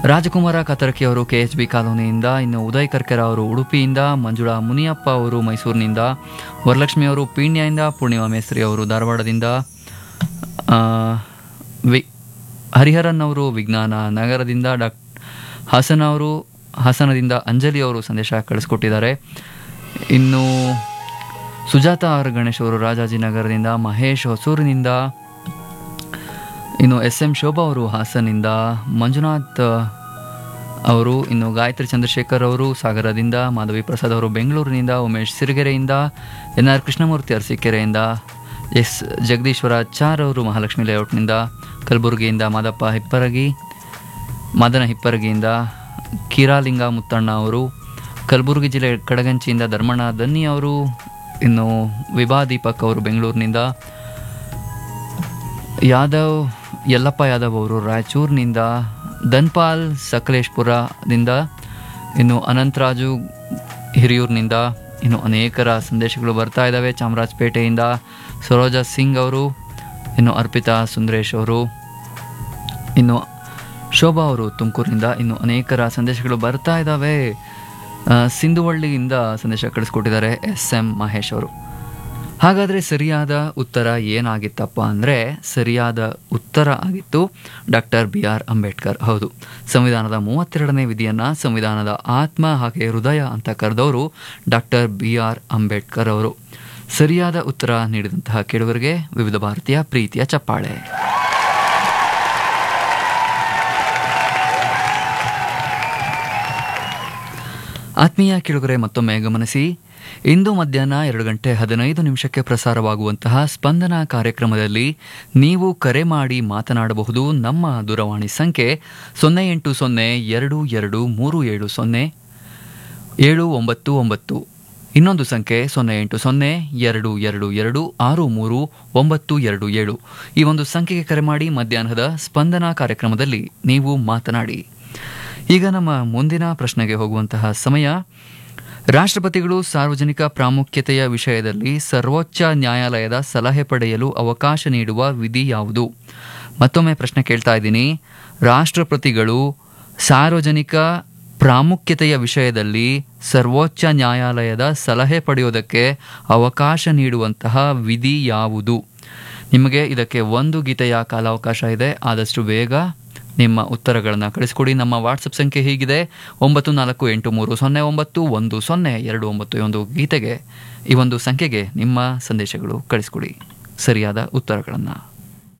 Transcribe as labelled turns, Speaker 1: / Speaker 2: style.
Speaker 1: ರಾಜಕುಮಾರ ಕತರಕಿ ಅವರು K H B ಕಾಲೋನಿಯಿಂದ ಇನ್ನು ಉದಯ್ ಕರ್ಕರ ಅವರು ಉಡುಪಿಯಿಂದ ಮಂಜುಳಾ ಮುನಿಯಪ್ಪ ಅವರು ಮೈಸೂರಿನಿಂದ ವರಲಕ್ಷ್ಮಿ ಅವರು ಪೀಣ್ಯದಿಂದ ಪೂರ್ಣಿಮಾ ಮೇಸ್ತ್ರಿ ಅವರು ಧಾರವಾಡದಿಂದ ಆ, ವಿ ಹರಿಹರನ್ ಅವರು ವಿಜ್ಞಾನ ನಗರದಿಂದ ಡಾಕ್ ಹಾಸನ ಅವರು ಹಾಸನದಿಂದ ಅಂಜಲಿ ಅವರು ಸಂದೇಶ ಕಳಿಸ್ಕೊಟ್ಟಿದ್ದಾರೆ ಇನ್ನು ಸುಜಾತ ಆರ್ ಗಣೇಶ್ ಅವರು ರಾಜಾಜಿನಗರದಿಂದ ಮಹೇಶ್ ಹೊಸೂರಿನಿಂದ ಇನ್ನು ಎಸ್ ಎಂ ಶೋಭಾ ಅವರು ಹಾಸನಿಂದ ಮಂಜುನಾಥ್ ಅವರು ಇನ್ನು ಗಾಯತ್ರಿ ಚಂದ್ರಶೇಖರ್ ಅವರು ಸಾಗರದಿಂದ ಮಾಧವಿ ಪ್ರಸಾದ್ ಅವರು ಬೆಂಗಳೂರಿನಿಂದ ಉಮೇಶ್ ಸಿರಿಗೆರೆಯಿಂದ ಎನ್ ಆರ್ ಕೃಷ್ಣಮೂರ್ತಿ ಅರಸೀಕೆರೆಯಿಂದ ಎಸ್ ಜಗದೀಶ್ವರ ಚಾರ್ ಅವರು ಮಹಾಲಕ್ಷ್ಮಿ ಲೇಔಟ್ನಿಂದ ಕಲಬುರಗಿಯಿಂದ ಮಾದಪ್ಪ ಹಿಪ್ಪರಗಿ ಮದನ ಹಿಪ್ಪರಗಿಯಿಂದ ಕೀರಾಲಿಂಗ ಮುತ್ತಣ್ಣ ಅವರು ಕಲಬುರಗಿ ಜಿಲ್ಲೆ ಕಡಗಂಚಿಯಿಂದ ಧರ್ಮಣ್ಣ ದನ್ನಿ ಅವರು ಇನ್ನು ವಿಭಾ ದೀಪಕ್ ಅವರು ಬೆಂಗಳೂರಿನಿಂದ ಯಾದವ್ ಯಲ್ಲಪ್ಪ ಯಾದವ್ ಅವರು ರಾಯಚೂರಿನಿಂದ ಧನ್ಪಾಲ್ ಸಕಲೇಶ್ಪುರದಿಂದ ಇನ್ನು ಅನಂತರಾಜು ಹಿರಿಯೂರಿನಿಂದ ಇನ್ನು ಅನೇಕರ ಸಂದೇಶಗಳು ಬರ್ತಾ ಇದ್ದಾವೆ ಚಾಮರಾಜಪೇಟೆಯಿಂದ ಸರೋಜಾ ಸಿಂಗ್ ಅವರು ಇನ್ನು ಅರ್ಪಿತಾ ಸುಂದರೇಶ್ ಅವರು ಇನ್ನು ಶೋಭಾ ಅವರು ತುಮಕೂರಿನಿಂದ ಇನ್ನು ಅನೇಕರ ಸಂದೇಶಗಳು ಬರ್ತಾ ಇದ್ದಾವೆ ಆ, ಸಿಂಧುವಳ್ಳಿಯಿಂದ ಸಂದೇಶ ಕಳಿಸ್ಕೊಟ್ಟಿದ್ದಾರೆ ಎಸ್ ಎಂ ಮಹೇಶ್ ಅವರು ಹಾಗಾದರೆ ಸರಿಯಾದ ಉತ್ತರ ಏನಾಗಿತ್ತಪ್ಪ ಅಂದರೆ ಸರಿಯಾದ ಉತ್ತರ ಆಗಿತ್ತು ಡಾಕ್ಟರ್ ಬಿ ಆರ್ ಅಂಬೇಡ್ಕರ್ ಹೌದು ಸಂವಿಧಾನದ ಮೂವತ್ತೆರಡನೇ ವಿಧಿಯನ್ನು ಸಂವಿಧಾನದ ಆತ್ಮ ಹಾಗೆ ಹೃದಯ ಅಂತ ಕರೆದವರು ಡಾಕ್ಟರ್ ಬಿ ಆರ್ ಅಂಬೇಡ್ಕರ್ ಅವರು ಸರಿಯಾದ ಉತ್ತರ ನೀಡಿದಂತಹ ಕೇಳುವರಿಗೆ ವಿವಿಧ ಭಾರತೀಯ ಪ್ರೀತಿಯ ಚಪ್ಪಾಳೆ ಆತ್ಮೀಯ ಕೇಳುಗರೆ ಮತ್ತೊಮ್ಮೆ ಗಮನಿಸಿ ಇಂದು ಮಧ್ಯಾಹ್ನ ಎರಡು ಗಂಟೆ ಹದಿನೈದು ನಿಮಿಷಕ್ಕೆ ಪ್ರಸಾರವಾಗುವಂತಹ ಸ್ಪಂದನ ಕಾರ್ಯಕ್ರಮದಲ್ಲಿ ನೀವು ಕರೆ ಮಾಡಿ ಮಾತನಾಡಬಹುದು ನಮ್ಮ ದೂರವಾಣಿ ಸಂಖ್ಯೆ ಸೊನ್ನೆ ಎಂಟು ಸೊನ್ನೆ ಎರಡು ಎರಡು ಮೂರು ಏಳು ಸೊನ್ನೆ ಏಳು ಒಂಬತ್ತು ಒಂಬತ್ತು ಇನ್ನೊಂದು ಸಂಖ್ಯೆ ಸೊನ್ನೆ ಎಂಟು ಸೊನ್ನೆ ಎರಡು ಎರಡು ಎರಡು ಆರು ಮೂರು ಒಂಬತ್ತು ಎರಡು ಏಳು ಈ ಒಂದು ಸಂಖ್ಯೆಗೆ ಕರೆ ಮಾಡಿ ಮಧ್ಯಾಹ್ನದ ಸ್ಪಂದನ ಕಾರ್ಯಕ್ರಮದಲ್ಲಿ ನೀವು ಮಾತನಾಡಿ ಈಗ ನಮ್ಮ ಮುಂದಿನ ಪ್ರಶ್ನೆಗೆ ಹೋಗುವಂತಹ ಸಮಯ ರಾಷ್ಟ್ರಪತಿಗಳು ಸಾರ್ವಜನಿಕ ಪ್ರಾಮುಖ್ಯತೆಯ ವಿಷಯದಲ್ಲಿ ಸರ್ವೋಚ್ಚ ನ್ಯಾಯಾಲಯದ ಸಲಹೆ ಪಡೆಯಲು ಅವಕಾಶ ನೀಡುವ ವಿಧಿ ಯಾವುದು ಮತ್ತೊಮ್ಮೆ ಪ್ರಶ್ನೆ ಕೇಳ್ತಾ ಇದ್ದೀನಿ ರಾಷ್ಟ್ರಪತಿಗಳು ಸಾರ್ವಜನಿಕ ಪ್ರಾಮುಖ್ಯತೆಯ ವಿಷಯದಲ್ಲಿ ಸರ್ವೋಚ್ಚ ನ್ಯಾಯಾಲಯದ ಸಲಹೆ ಪಡೆಯೋದಕ್ಕೆ ಅವಕಾಶ ನೀಡುವಂತಹ ವಿಧಿ ಯಾವುದು ನಿಮಗೆ ಇದಕ್ಕೆ ಒಂದು ಗೀತೆಯ ಕಾಲಾವಕಾಶ ಇದೆ ಆದಷ್ಟು ಬೇಗ ನಿಮ್ಮ ಉತ್ತರಗಳನ್ನು ಕಳಿಸ್ಕೊಡಿ ನಮ್ಮ ವಾಟ್ಸಪ್ ಸಂಖ್ಯೆ ಹೀಗಿದೆ ಒಂಬತ್ತು ನಾಲ್ಕು ಎಂಟು ಮೂರು ಸೊನ್ನೆ ಒಂಬತ್ತು ಒಂದು ಸೊನ್ನೆ ಎರಡು ಒಂಬತ್ತು ಈ ಒಂದು ಗೀತೆಗೆ ಈ ಒಂದು ಸಂಖ್ಯೆಗೆ ನಿಮ್ಮ ಸಂದೇಶಗಳು ಕಳಿಸ್ಕೊಡಿ ಸರಿಯಾದ ಉತ್ತರಗಳನ್ನು